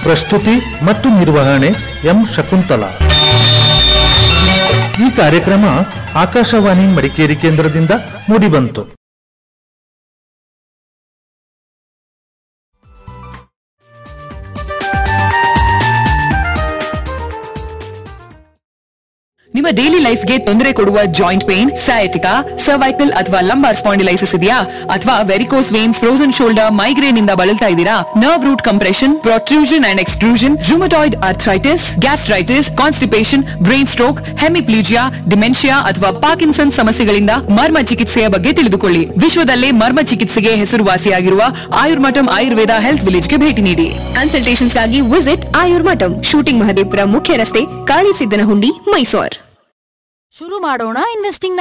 ಪ್ರಸ್ತುತಿ ಮತ್ತು ನಿರ್ವಹಣೆ ಎಂ ಶಕುಂತಲಾ ಈ ಕಾರ್ಯಕ್ರಮ ಆಕಾಶವಾಣಿ ಮಡಿಕೇರಿ ಕೇಂದ್ರದಿಂದ ಮೂಡಿಬಂತು ನಿಮ್ಮ ಡೈಲಿ ಲೈಫ್ಗೆ ತೊಂದರೆ ಕೊಡುವ ಜಾಯಿಂಟ್ ಪೇನ್ ಸಯಾಟಿಕಾ ಸರ್ವೈಕಲ್ ಅಥವಾ ಲಂಬಾರ್ ಸ್ಪಾಂಡಿಲೈಸಿಸ್ ಇದೆಯಾ ಅಥವಾ varicose veins frozen shoulder migraine ಇಂದ ಬಳಲ್ತಾ ಇದ್ದೀರಾ nerve root compression protrusion and extrusion rheumatoid arthritis gastritis constipation brain stroke hemiplegia dementia ಅಥವಾ ಪಾರ್ಕಿನ್ಸನ್ ಸಮಸ್ಯೆಗಳಿಂದ ಮರ್ಮ ಚಿಕಿತ್ಸೆಯ ಬಗ್ಗೆ ತಿಳಿದುಕೊಳ್ಳಿ ವಿಶ್ವದಲ್ಲೇ ಮರ್ಮ ಚಿಕಿತ್ಸೆಗೆ ಹೆಸರುವಾಸಿಯಾಗಿರುವ ಆಯುರ್ಮಠಂ ಆಯುರ್ವೇದ ಹೆಲ್ತ್ ವಿಲೇಜ್ಗೆ ಭೇಟಿ ನೀಡಿ ಕನ್ಸಲ್ಟೇಷನ್ಸ್ಗಾಗಿ ವಿಸಿಟ್ ಆಯುರ್ಮಠಂ ಶೂಟಿಂಗ್ ಮಹದೇಪುರ ಮುಖ್ಯ ರಸ್ತೆ ಕಾಳಿಸಿದ್ದನಹುಂಡಿ ಮೈಸೂರ್ ಶುರು ಮಾಡೋಣ ಇನ್ವೆಸ್ಟಿಂಗ್ ನ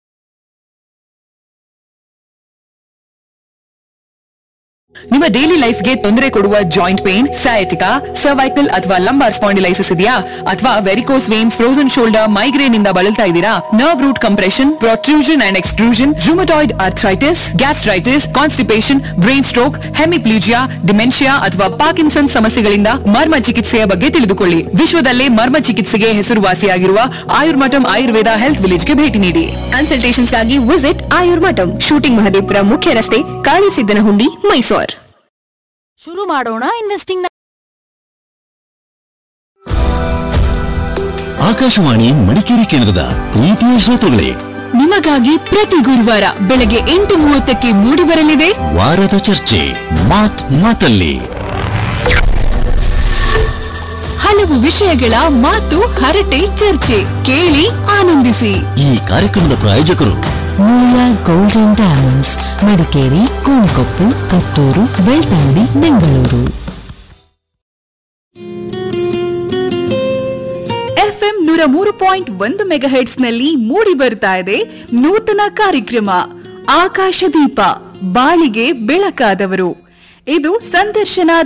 ನಿಮ್ಮ ಡೈಲಿ ಲೈಫ್ಗೆ ತೊಂದರೆ ಕೊಡುವ ಜಾಯಿಂಟ್ ಪೇನ್ ಸಯಾಟಿಕಾ ಸರ್ವೈಕಲ್ ಅಥವಾ ಲಂಬಾರ್ ಸ್ಪಾಂಡಿಲೈಸಿಸ್ ಇದೆಯಾ ಅಥವಾ varicose veins frozen shoulder migraine ಇಂದ ಬಳಲ್ತಾ ಇದ್ದೀರಾ nerve root compression protrusion and extrusion rheumatoid arthritis gastritis constipation brain stroke hemiplegia dementia ಅಥವಾ ಪಾರ್ಕಿನ್ಸನ್ ಸಮಸ್ಯೆಗಳಿಂದ ಮರ್ಮ ಚಿಕಿತ್ಸೆಯ ಬಗ್ಗೆ ತಿಳಿದುಕೊಳ್ಳಿ ವಿಶ್ವದಲ್ಲೇ ಮರ್ಮ ಚಿಕಿತ್ಸೆಗೆ ಹೆಸರುವಾಸಿಯಾಗಿರುವ ಆಯುರ್ಮಠಂ ಆಯುರ್ವೇದ ಹೆಲ್ತ್ ವಿಲೇಜ್ಗೆ ಭೇಟಿ ನೀಡಿ ಕನ್ಸಲ್ಟೇಷನ್ಸ್ಗಾಗಿ ವಿಸಿಟ್ ಆಯುರ್ಮಠಂ ಶೂಟಿಂಗ್ ಮಹದೇಪುರ ಮುಖ್ಯ ರಸ್ತೆ ಕಾಳಿಸಿದ್ದನಹುಂಡಿ ಮೈಸೂರ್ ಶುರು ಮಾಡೋಣ ಇನ್ವೆಸ್ಟಿಂಗ್ ನ ಆಕಾಶವಾಣಿ ಮಡಿಕೇರಿ ಕೇಂದ್ರದ ಪ್ರೀತಿಯ ಶ್ರೋತೃಗಳೇ ನಿಮಗಾಗಿ ಪ್ರತಿ ಗುರುವಾರ ಬೆಳಗ್ಗೆ ಎಂಟು ಮೂವತ್ತಕ್ಕೆ ಮೂಡಿ ಬರಲಿದೆ ವಾರದ ಚರ್ಚೆ ಮಾತ್ ಮಾತಲ್ಲಿ ಹಲವು ವಿಷಯಗಳ ಮಾತು ಹರಟೆ ಚರ್ಚೆ ಕೇಳಿ ಆನಂದಿಸಿ ಈ ಕಾರ್ಯಕ್ರಮದ ಪ್ರಾಯೋಜಕರು Muliya golden diamonds Madikeri Konikoppa Puttur Belthangady Bengaluru FM ನೂರ ಮೂರು ಪಾಯಿಂಟ್ ಒಂದು ಮೆಗಾಹೆಟ್ಸ್ ನಲ್ಲಿ ಮೂಡಿ ಬರ್ತಾ ಇದೆ ನೂತನ ಕಾರ್ಯಕ್ರಮ ಆಕಾಶದೀಪ ಬಾಳಿಗೆ ಬೆಳಕಾದವರು ಇದು ಸಂದರ್ಶನ